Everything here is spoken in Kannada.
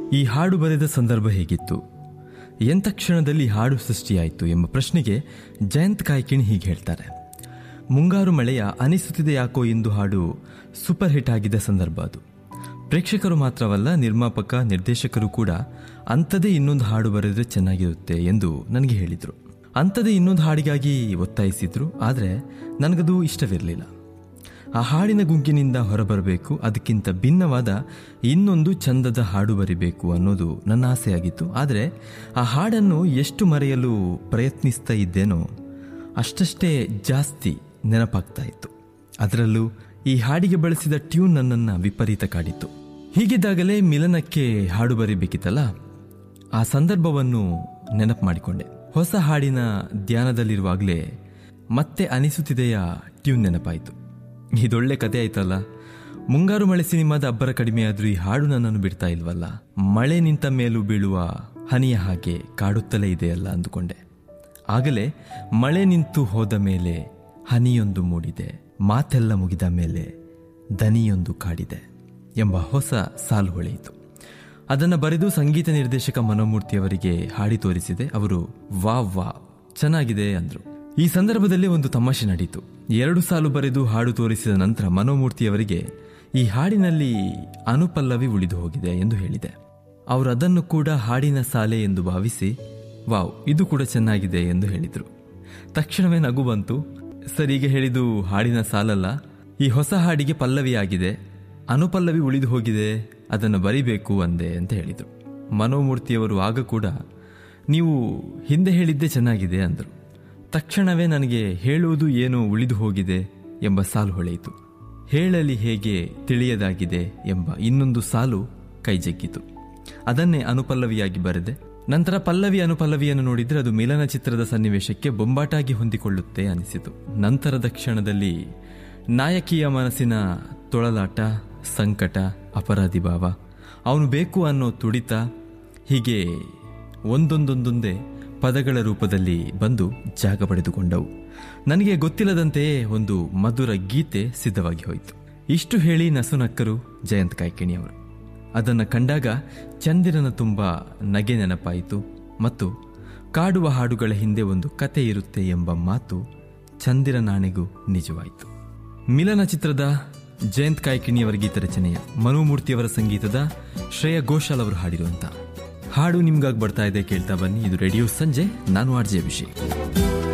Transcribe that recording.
ಈ ಹಾಡು ಬರೆದ ಸಂದರ್ಭ ಹೇಗಿತ್ತು ಎಂಥ ಕ್ಷಣದಲ್ಲಿ ಹಾಡು ಸೃಷ್ಟಿಯಾಯಿತು ಎಂಬ ಪ್ರಶ್ನೆಗೆ ಜಯಂತ್ ಕಾಯ್ಕಿಣಿ ಹೀಗೆ ಹೇಳ್ತಾರೆ ಮುಂಗಾರು ಮಳೆಯ ಅನಿಸುತ್ತಿದೆ ಯಾಕೋ ಎಂದು ಹಾಡು ಸೂಪರ್ ಹಿಟ್ ಆಗಿದ್ದ ಸಂದರ್ಭ ಅದು ಪ್ರೇಕ್ಷಕರು ಮಾತ್ರವಲ್ಲ ನಿರ್ಮಾಪಕ ನಿರ್ದೇಶಕರು ಕೂಡ ಅಂಥದೇ ಇನ್ನೊಂದು ಹಾಡು ಬರೆದ್ರೆ ಚೆನ್ನಾಗಿರುತ್ತೆ ಎಂದು ನನಗೆ ಹೇಳಿದರು ಅಂಥದೇ ಇನ್ನೊಂದು ಹಾಡಿಗಾಗಿ ಒತ್ತಾಯಿಸಿದ್ರು ಆದರೆ ನನಗದು ಇಷ್ಟವಿರಲಿಲ್ಲ ಆ ಹಾಡಿನ ಗುಂಗಿನಿಂದ ಹೊರಬರಬೇಕು ಅದಕ್ಕಿಂತ ಭಿನ್ನವಾದ ಇನ್ನೊಂದು ಚಂದದ ಹಾಡು ಬರಿಬೇಕು ಅನ್ನೋದು ನನ್ನ ಆಸೆಯಾಗಿತ್ತು ಆದರೆ ಆ ಹಾಡನ್ನು ಎಷ್ಟು ಮರೆಯಲು ಪ್ರಯತ್ನಿಸ್ತಾ ಇದ್ದೇನೋ ಅಷ್ಟಷ್ಟೇ ಜಾಸ್ತಿ ನೆನಪಾಗ್ತಾ ಇತ್ತು ಅದರಲ್ಲೂ ಈ ಹಾಡಿಗೆ ಬಳಸಿದ ಟ್ಯೂನ್ ನನ್ನನ್ನು ವಿಪರೀತ ಕಾಡಿತ್ತು ಹೀಗಿದ್ದಾಗಲೇ ಮಿಲನಕ್ಕೆ ಹಾಡು ಬರಿಬೇಕಿತ್ತಲ್ಲ ಆ ಸಂದರ್ಭವನ್ನು ನೆನಪು ಮಾಡಿಕೊಂಡೆ ಹೊಸ ಹಾಡಿನ ಧ್ಯಾನದಲ್ಲಿರುವಾಗಲೇ ಮತ್ತೆ ಅನಿಸುತ್ತಿದೆಯ ಟ್ಯೂನ್ ನೆನಪಾಯಿತು ಇದೊಳ್ಳೆ ಕತೆ ಆಯ್ತಲ್ಲ ಮುಂಗಾರು ಮಳೆ ಸಿನಿಮಾದ ಅಬ್ಬರ ಕಡಿಮೆಯಾದ್ರೂ ಈ ಹಾಡು ನನ್ನನ್ನು ಬಿಡ್ತಾ ಇಲ್ವಲ್ಲ ಮಳೆ ನಿಂತ ಮೇಲೂ ಬೀಳುವ ಹನಿಯ ಹಾಗೆ ಕಾಡುತ್ತಲೇ ಇದೆಯಲ್ಲ ಅಂದುಕೊಂಡೆ ಆಗಲೇ ಮಳೆ ನಿಂತು ಹೋದ ಮೇಲೆ ಹನಿಯೊಂದು ಮೂಡಿದೆ ಮಾತೆಲ್ಲ ಮುಗಿದ ಮೇಲೆ ದನಿಯೊಂದು ಕಾಡಿದೆ ಎಂಬ ಹೊಸ ಸಾಲು ಹೊಳೆಯಿತು ಅದನ್ನು ಬರೆದು ಸಂಗೀತ ನಿರ್ದೇಶಕ ಮನೋಮೂರ್ತಿಯವರಿಗೆ ಹಾಡಿ ತೋರಿಸಿದೆ ಅವರು ವಾ ವಾ ಚೆನ್ನಾಗಿದೆ ಅಂದ್ರು ಈ ಸಂದರ್ಭದಲ್ಲಿ ಒಂದು ತಮಾಷೆ ನಡೀತು ಎರಡು ಸಾಲು ಬರೆದು ಹಾಡು ತೋರಿಸಿದ ನಂತರ ಮನೋಮೂರ್ತಿಯವರಿಗೆ ಈ ಹಾಡಿನಲ್ಲಿ ಅನುಪಲ್ಲವಿ ಉಳಿದು ಹೋಗಿದೆ ಎಂದು ಹೇಳಿದೆ ಅವರು ಅದನ್ನು ಕೂಡ ಹಾಡಿನ ಸಾಲೆ ಎಂದು ಭಾವಿಸಿ ವಾವ್ ಇದು ಕೂಡ ಚೆನ್ನಾಗಿದೆ ಎಂದು ಹೇಳಿದರು ತಕ್ಷಣವೇ ನಗು ಬಂತು ಸರ್ ಈಗ ಹೇಳಿದು ಹಾಡಿನ ಸಾಲಲ್ಲ ಈ ಹೊಸ ಹಾಡಿಗೆ ಪಲ್ಲವಿ ಆಗಿದೆ ಅನುಪಲ್ಲವಿ ಉಳಿದು ಹೋಗಿದೆ ಅದನ್ನು ಬರಿಬೇಕು ಅಂದೆ ಅಂತ ಹೇಳಿದರು ಮನೋಮೂರ್ತಿಯವರು ಆಗ ಕೂಡ ನೀವು ಹಿಂದೆ ಹೇಳಿದ್ದೇ ಚೆನ್ನಾಗಿದೆ ಅಂದರು ತಕ್ಷಣವೇ ನನಗೆ ಹೇಳುವುದು ಏನೋ ಉಳಿದು ಹೋಗಿದೆ ಎಂಬ ಸಾಲು ಹೊಳೆಯಿತು ಹೇಳಲಿ ಹೇಗೆ ತಿಳಿಯದಾಗಿದೆ ಎಂಬ ಇನ್ನೊಂದು ಸಾಲು ಕೈಜಗ್ಗಿತು ಅದನ್ನೇ ಅನುಪಲ್ಲವಿಯಾಗಿ ಬರೆದೆ ನಂತರ ಪಲ್ಲವಿ ಅನುಪಲ್ಲವಿಯನ್ನು ನೋಡಿದ್ರೆ ಅದು ಮಿಲನ ಚಿತ್ರದ ಸನ್ನಿವೇಶಕ್ಕೆ ಬೊಂಬಾಟಾಗಿ ಹೊಂದಿಕೊಳ್ಳುತ್ತೆ ಅನಿಸಿತು ನಂತರದ ಕ್ಷಣದಲ್ಲಿ ನಾಯಕಿಯ ಮನಸ್ಸಿನ ತೊಳಲಾಟ ಸಂಕಟ ಅಪರಾಧಿ ಭಾವ ಅವನು ಬೇಕು ಅನ್ನೋ ತುಡಿತ ಹೀಗೆ ಒಂದೊಂದೊಂದೊಂದೇ ಪದಗಳ ರೂಪದಲ್ಲಿ ಬಂದು ಜಾಗ ಪಡೆದುಕೊಂಡವು ನನಗೆ ಗೊತ್ತಿಲ್ಲದಂತೆಯೇ ಒಂದು ಮಧುರ ಗೀತೆ ಸಿದ್ಧವಾಗಿ ಹೋಯಿತು ಇಷ್ಟು ಹೇಳಿ ನಸುನಕ್ಕರು ಜಯಂತ್ ಕಾಯ್ಕಿಣಿಯವರು ಅದನ್ನು ಕಂಡಾಗ ಚಂದಿರನ ತುಂಬ ನಗೆ ನೆನಪಾಯಿತು ಮತ್ತು ಕಾಡುವ ಹಾಡುಗಳ ಹಿಂದೆ ಒಂದು ಕತೆ ಇರುತ್ತೆ ಎಂಬ ಮಾತು ಚಂದಿರ ನಾಣೆಗೂ ನಿಜವಾಯಿತು ಮಿಲನ ಚಿತ್ರದ ಜಯಂತ್ ಕಾಯ್ಕಿಣಿಯವರ ಗೀತ ರಚನೆಯ ಮನೋಮೂರ್ತಿಯವರ ಸಂಗೀತದ ಶ್ರೇಯ ಘೋಷಾಲ್ ಅವರು ಹಾಡಿರುವಂತ ಹಾಡು ನಿಮ್ಗಾಗಿ ಬರ್ತಾ ಇದೆ ಕೇಳ್ತಾ ಬನ್ನಿ ಇದು ರೇಡಿಯೋ ಸಂಜೆ ನಾನು ಆರ್ ಜೆ ಅಭಿಷೇಕ್